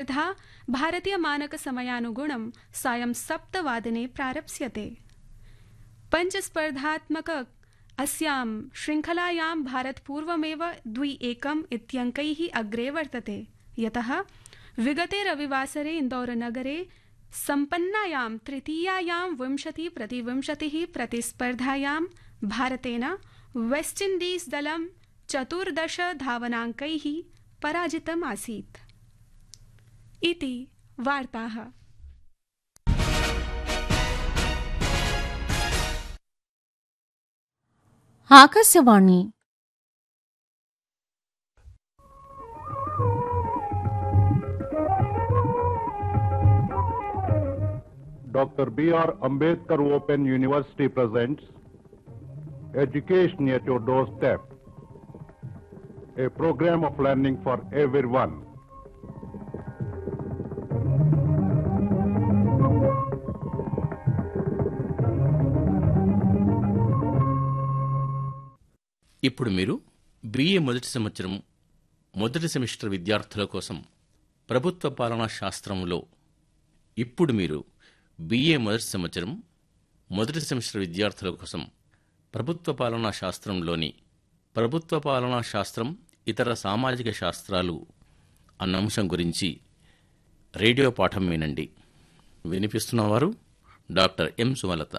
स्पर्धा भारतीयमानकसमयानुगुणं सायं सप्तवादने प्रारप्स्यते पञ्चस्पर्धात्मक अस्यां श्रृङ्खलायां भारत पूर्वमेव द्वि एकम् इत्यङ्कैः अग्रे वर्तते यतः विगते रविवासरे इन्दौरनगरे सम्पन्नायां तृतीयायां विंशति प्रतिविंशतिः प्रतिस्पर्धायां भारतेन वेस्ट् इण्डीस् दलं चतुर्दश धावनाङ्कैः पराजितम् आसीत् इति वार्ताः Akashvani Dr. B.R. Ambedkar Open University presents Education at Your Doorstep, a program of learning for everyone. ఇప్పుడు మీరు బిఏ మొదటి సంవత్సరం మొదటి సెమిస్టర్ విద్యార్థుల కోసం ప్రభుత్వ పాలనా శాస్త్రంలో ఇప్పుడు మీరు బిఏ మొదటి సంవత్సరం మొదటి సెమిస్టర్ విద్యార్థుల కోసం ప్రభుత్వ పాలనా శాస్త్రంలోని ప్రభుత్వ పాలనా శాస్త్రం ఇతర సామాజిక శాస్త్రాలు అన్న అంశం గురించి రేడియో పాఠం వినండి వినిపిస్తున్నవారు డాక్టర్ ఎం సుమలత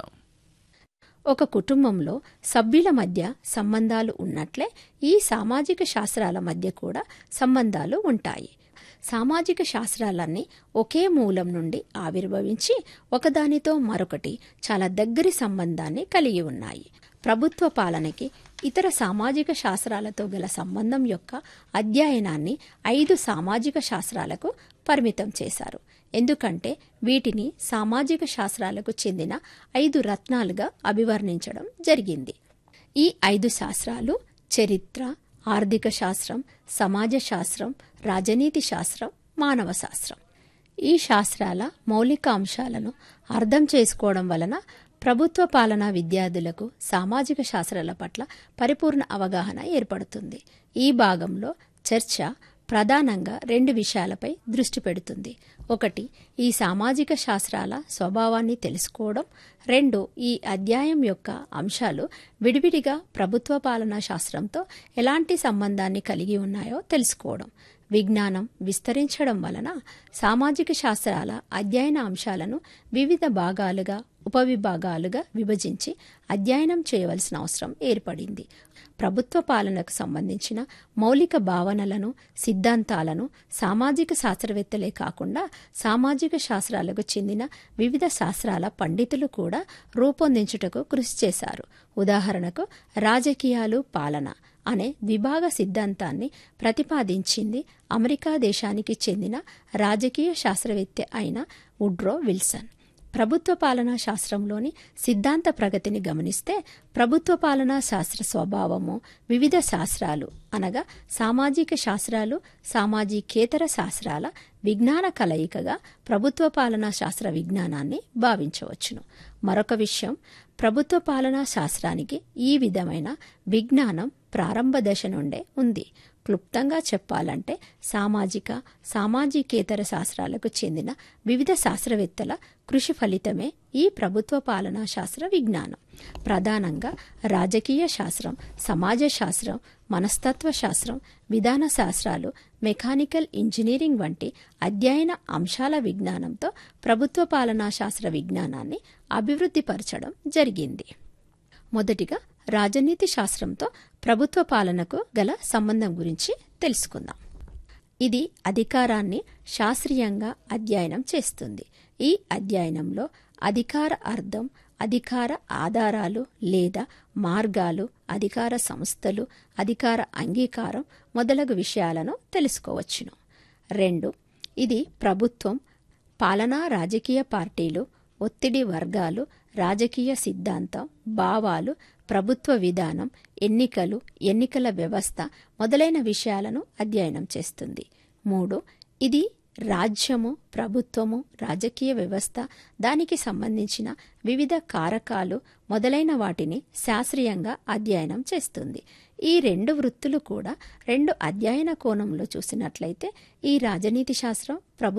ఒక కుటుంబంలో సభ్యుల మధ్య సంబంధాలు ఉన్నట్లే ఈ సామాజిక శాస్త్రాల మధ్య కూడా సంబంధాలు ఉంటాయి సామాజిక శాస్త్రాలన్నీ ఒకే మూలం నుండి ఆవిర్భవించి ఒకదానితో మరొకటి చాలా దగ్గరి సంబంధాన్ని కలిగి ఉన్నాయి ప్రభుత్వ పాలనకి ఇతర సామాజిక శాస్త్రాలతో గల సంబంధం యొక్క అధ్యయనాన్ని ఐదు సామాజిక శాస్త్రాలకు పరిమితం చేశారు ఎందుకంటే వీటిని సామాజిక శాస్త్రాలకు చెందిన ఐదు రత్నాలుగా అభివర్ణించడం జరిగింది ఈ ఐదు శాస్త్రాలు చరిత్ర ఆర్థిక శాస్త్రం సమాజ శాస్త్రం రాజనీతి శాస్త్రం మానవ శాస్త్రం ఈ శాస్త్రాల మౌలిక అంశాలను అర్థం చేసుకోవడం వలన ప్రభుత్వ పాలనా విద్యార్థులకు సామాజిక శాస్త్రాల పట్ల పరిపూర్ణ అవగాహన ఏర్పడుతుంది ఈ భాగంలో చర్చ ప్రధానంగా రెండు విషయాలపై దృష్టి పెడుతుంది ఒకటి ఈ సామాజిక శాస్త్రాల స్వభావాన్ని తెలుసుకోవడం రెండు ఈ అధ్యాయం యొక్క అంశాలు విడివిడిగా ప్రభుత్వ పాలనా శాస్త్రంతో ఎలాంటి సంబంధాన్ని కలిగి ఉన్నాయో తెలుసుకోవడం విజ్ఞానం విస్తరించడం వలన సామాజిక శాస్త్రాల అధ్యయన అంశాలను వివిధ భాగాలుగా ఉపవిభాగాలుగా విభజించి అధ్యయనం చేయవలసిన అవసరం ఏర్పడింది ప్రభుత్వ పాలనకు సంబంధించిన మౌలిక భావనలను సిద్ధాంతాలను సామాజిక శాస్త్రవేత్తలే కాకుండా సామాజిక శాస్త్రాలకు చెందిన వివిధ శాస్త్రాల పండితులు కూడా రూపొందించుటకు కృషి చేశారు ఉదాహరణకు రాజకీయాలు పాలన అనే ద్విభాగ సిద్ధాంతాన్ని ప్రతిపాదించింది అమెరికా దేశానికి చెందిన రాజకీయ శాస్త్రవేత్త అయిన వుడ్రో విల్సన్ ప్రభుత్వ పాలనా శాస్త్రంలోని సిద్ధాంత ప్రగతిని గమనిస్తే ప్రభుత్వ పాలనా శాస్త్ర స్వభావము వివిధ శాస్త్రాలు అనగా సామాజిక శాస్త్రాలు సామాజికేతర శాస్త్రాల విజ్ఞాన కలయికగా ప్రభుత్వ పాలనా శాస్త్ర విజ్ఞానాన్ని భావించవచ్చును మరొక విషయం ప్రభుత్వ పాలనా శాస్త్రానికి ఈ విధమైన విజ్ఞానం ప్రారంభ దశ నుండే ఉంది క్లుప్తంగా చెప్పాలంటే సామాజిక సామాజికేతర శాస్త్రాలకు చెందిన వివిధ శాస్త్రవేత్తల కృషి ఫలితమే ఈ ప్రభుత్వ పాలనా శాస్త్ర విజ్ఞానం ప్రధానంగా రాజకీయ శాస్త్రం సమాజ శాస్త్రం మనస్తత్వ శాస్త్రం విధాన శాస్త్రాలు మెకానికల్ ఇంజనీరింగ్ వంటి అధ్యయన అంశాల విజ్ఞానంతో ప్రభుత్వ పాలనా శాస్త్ర విజ్ఞానాన్ని అభివృద్ధిపరచడం జరిగింది మొదటిగా రాజనీతి శాస్త్రంతో ప్రభుత్వ పాలనకు గల సంబంధం గురించి తెలుసుకుందాం ఇది అధికారాన్ని శాస్త్రీయంగా అధ్యయనం చేస్తుంది ఈ అధ్యయనంలో అధికార అర్థం అధికార ఆధారాలు లేదా మార్గాలు అధికార సంస్థలు అధికార అంగీకారం మొదలగు విషయాలను తెలుసుకోవచ్చును రెండు ఇది ప్రభుత్వం పాలనా రాజకీయ పార్టీలు ఒత్తిడి వర్గాలు రాజకీయ సిద్ధాంతం భావాలు ప్రభుత్వ విధానం ఎన్నికలు ఎన్నికల వ్యవస్థ మొదలైన విషయాలను అధ్యయనం చేస్తుంది మూడు ఇది రాజ్యము ప్రభుత్వము రాజకీయ వ్యవస్థ దానికి సంబంధించిన వివిధ కారకాలు మొదలైన వాటిని శాస్త్రీయంగా అధ్యయనం చేస్తుంది ఈ రెండు వృత్తులు కూడా రెండు అధ్యయన కోణంలో చూసినట్లయితే ఈ రాజనీతి శాస్త్రం ప్రభు